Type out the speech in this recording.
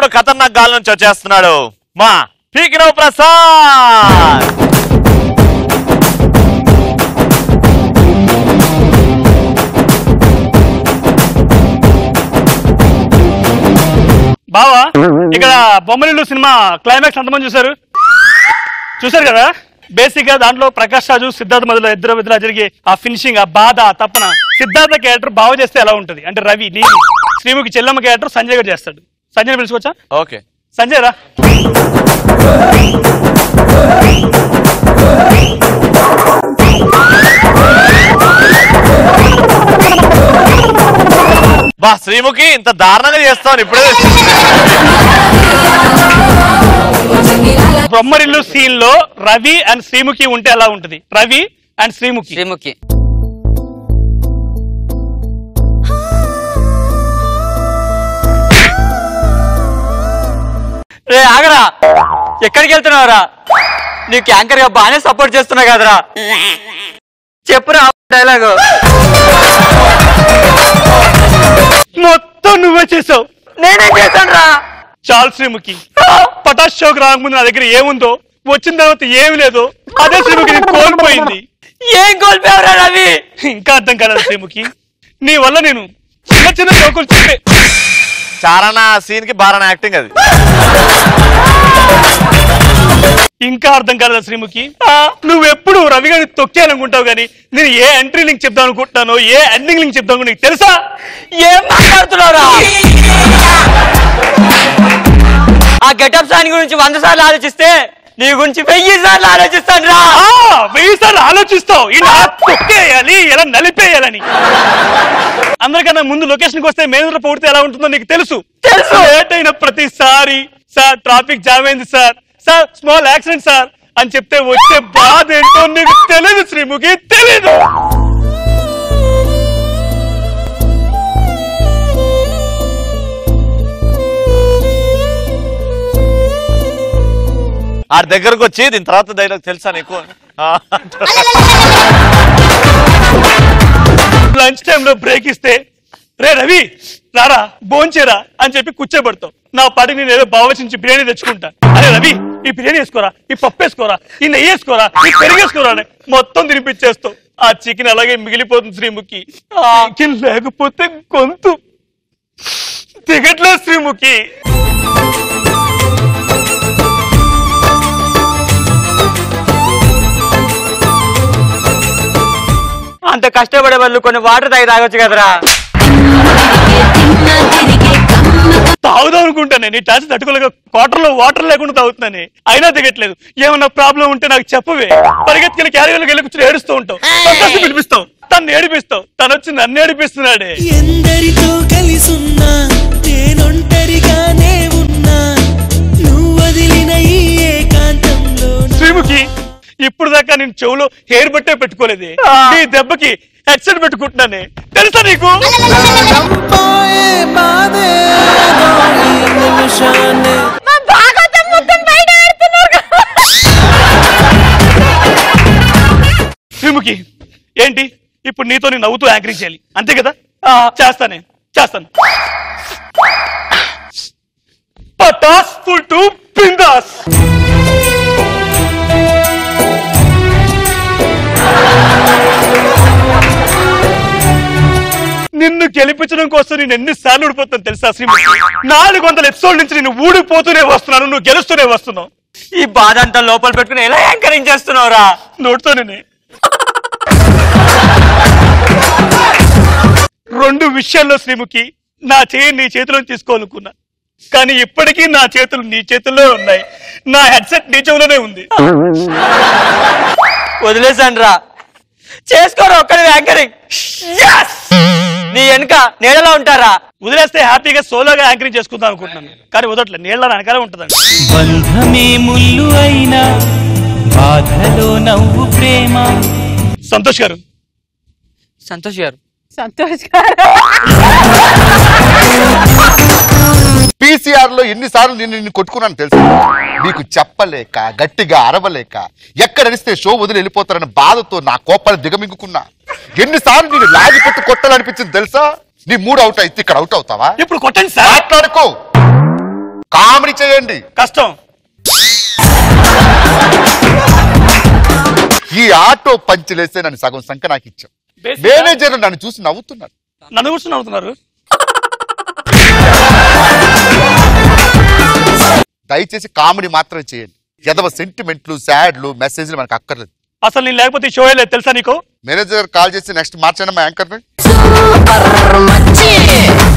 ఖతర్నాక్ గాలి నుంచి వచ్చేస్తున్నాడు మా పీకినవ్ ప్రసాద్ బావా ఇక్కడ బొమ్మలిల్లు సినిమా క్లైమాక్స్ ఎంతమంది చూసారు చూసారు కదా బేసిక్ గా దాంట్లో ప్రకాష్ రాజు సిద్ధార్థ మధ్యలో ఇద్దరు మధ్యలో జరిగే ఆ ఫినిషింగ్ ఆ బాధ ఆ తప్పన సిద్ధార్థ క్యారెక్టర్ బావ చేస్తే ఎలా ఉంటది అంటే రవి నీ శ్రీముఖి చెల్లమ్మ క్యారెక్టర్ సంజయ్ గారు చేస్తాడు సంజయ్ పిలుచుకోవచ్చా ఓకే సంజయ్ రా బా శ్రీముఖి ఇంత దారుణంగా చేస్తావు ఇప్పుడే బొమ్మరిల్లు సీన్ లో రవి అండ్ శ్రీముఖి ఉంటే ఎలా ఉంటది రవి అండ్ శ్రీముఖి శ్రీముఖి రే ఆగరా ఎక్కడికి వెళ్తున్నావురా నీకు యాంకర్ గా బాగానే సపోర్ట్ చేస్తున్నా కదరా చెప్పురా డైలాగు మొత్తం నువ్వే చేసావు నేనేం చేశాను రా చాలు శ్రీముఖి పటాష్ షోకి రాకముందు నా దగ్గర ఏముందో వచ్చిన తర్వాత ఏమి లేదో అదే శ్రీముఖి నేను కోల్పోయింది ఏం కోల్పోయావురా రవి ఇంకా అర్థం కాలేదు శ్రీముఖి నీ వల్ల నేను చిన్న చిన్న జోకులు చెప్పే చారణ సీన్ కి బారణ యాక్టింగ్ అది ఇంకా అర్థం కాలేదు శ్రీముఖి నువ్వెప్పుడు రవి గారిని తొక్కేయాలనుకుంటావు కానీ నేను ఏ ఎంట్రీ లింక్ చెప్దాం అనుకుంటున్నానో ఏ ఎండింగ్ లింక్ చెప్దాం అనుకుంటా నీకు తెలుసా ఏం మాట్లాడుతున్నావురా ఆ గెటప్ సాని గురించి వంద సార్లు ఆలోచిస్తే నీ గురించి వెయ్యి సార్లు ఆలోచిస్తాను రా ఆ, వెయ్యి సార్లు ఆలోచిస్తావు ఇలా తొక్కేయాలి ఇలా నలిపేయాలని అందరికన్నా ముందు లొకేషన్ కి వస్తే మేనేజర్ పొగిడితే ఎలా ఉంటుందో నీకు తెలుసు తెలుసు. లేట్ అయిన ప్రతిసారి సార్ ట్రాఫిక్ జామ్ అయింది sir sir small accident sir అని చెప్తే వచ్చే బాధ ఏంటో నీకు తెలియదు శ్రీముఖి తెలీదు ఆ దగ్గరకు వచ్చి దీని తర్వాత డైలాగ్ తెలుసా నీకు ఆ, లంచ్ టైంలో బ్రేక్ ఇస్తే రే రవి రారా భోంచేరా అని చెప్పి కూర్చోబెడతావు నా పాటికి నేను ఏదో భావచించి బిర్యానీ తెచ్చుకుంటా అరే రవి ఈ బిర్యానీ వేసుకోరా ఈ పప్పు వేసుకోరా ఈ నెయ్యి వేసుకోరా ఈ పెరుగు వేసుకోరా అని మొత్తం తినిపించేస్తావు ఆ చికెన్ అలాగే మిగిలిపోతుంది శ్రీముఖి ఆ చికెన్ లేకపోతే గొంతు దిగట్లేదు శ్రీముఖి అంత కష్టపడే వాళ్ళు కొన్ని వాటర్ తాగి తాగొచ్చు కదరా తాగుదాం అనుకుంటానే నీ టాన్స్ తట్టుకోలేక క్వార్టర్ లో వాటర్ లేకుండా తాగుతున్నానే అయినా దిగట్లేదు ఏమన్నా ప్రాబ్లం ఉంటే నాకు చెప్పవే పరిగెత్తుకెళ్ళి క్యారియర్లకు వెళ్ళి కూర్చొని ఏడుస్తూ ఉంటావు సంతోషం పిలిపిస్తావు తను ఏడిపిస్తావు తను వచ్చి నన్ను ఏడిపిస్తున్నాడే ఎందరితో కలిసున్నా నేనొంటరిగానే ఉన్నా నువ్వు వదిలిన ఈ ఏకాంతంలో నా- శ్రీముఖి ఇప్పుడు దాకా నేను చెవులో హెయిర్ బట్టే పెట్టుకోలేదే నీ దెబ్బకి హెడ్సెట్ పెట్టుకుంటున్నానే తెలుసా నీకు చంపాయే బాధే ఏదో ఈ నిమిషాన్నే. శ్రీముఖి ఏంటి ఇప్పుడు నీతో నేను నవ్వుతూ యాంకరింగ్ చేయాలి అంతే కదా చేస్తానే చేస్తాను పటాస్ ఫుల్ టు బిందాస్ నిన్ను గెలిపించడం కోసం నేను ఎన్నిసార్లు ఊడిపోతాను తెలుసా శ్రీముఖి నాలుగు వందల ఎపిసోడ్ నుంచి నేను ఊడిపోతూనే వస్తున్నాను నువ్వు గెలుస్తూనే వస్తున్నావు ఈ బాధ అంతా లోపల పెట్టుకుని ఎలా యాంకరింగ్ చేస్తున్నావురా నోటితోనే రెండు విషయాల్లో శ్రీముఖి నా చేయి నీ చేతిలో తీసుకోవాలనుకున్నా కానీ ఇప్పటికీ నా చేతులు నీ చేతుల్లో ఉన్నాయి నా హెడ్సెట్ నీ చెవులోనే ఉంది వదిలేసాను రా చేసుకోరా ఒక్కడి యాంకరింగ్ నీ వెనుక నీడలా ఉంటారా వదిలేస్తే హ్యాపీగా సోలోగా యాంకరింగ్ చేసుకుందాం అనుకుంటున్నాను కానీ వదట్లే నీళ్ళ వెనకాలే ఉంటుందండి బంధమే ముళ్ళు అయినా బాధలో నవ్వు ప్రేమ సంతోష్ గారు సంతోష్ గారు సంతోష్ గారు పీసీఆర్ లో ఎన్నిసార్లు నేను నిన్ను కొట్టుకున్నాను తెలుసు నీకు చెప్పలేక గట్టిగా అరవలేక ఎక్కడ అరిస్తే షో వదిలి వెళ్ళిపోతారని బాధతో నా కోపాలు దిగమింగుకున్నా ఎన్నిసార్లు నేను లాగిపెట్టి కొట్టాలనిపించింది తెలుసా నీ మూడు అవుట్ అయితే ఇక్కడ అవుట్ అవుతావా ఇప్పుడు కొట్టండి సార్ మాట్లాడుకో కామెడీ చేయండి కష్టం ఈ ఆటో పంచులేస్తే నన్ను సగం సంఖ్య నాకు ఇచ్చాం Basic- మేనేజర్ నన్ను చూసి నవ్వుతున్నాడు నన్ను కూర్చుని అవుతున్నారు దయచేసి కామెడీ మాత్రమే చేయండి ఎదవ సెంటిమెంట్లు సాడ్లు మెసేజ్లు మనకు అక్కర్లేదు అసలు నేను లేకపోతే ఈ షో లేదు తెలుసా నీకు మేనేజర్ కాల్ చేసి నెక్స్ట్ మార్చాను మా యాంకర్ని సూపర్ మచ్చి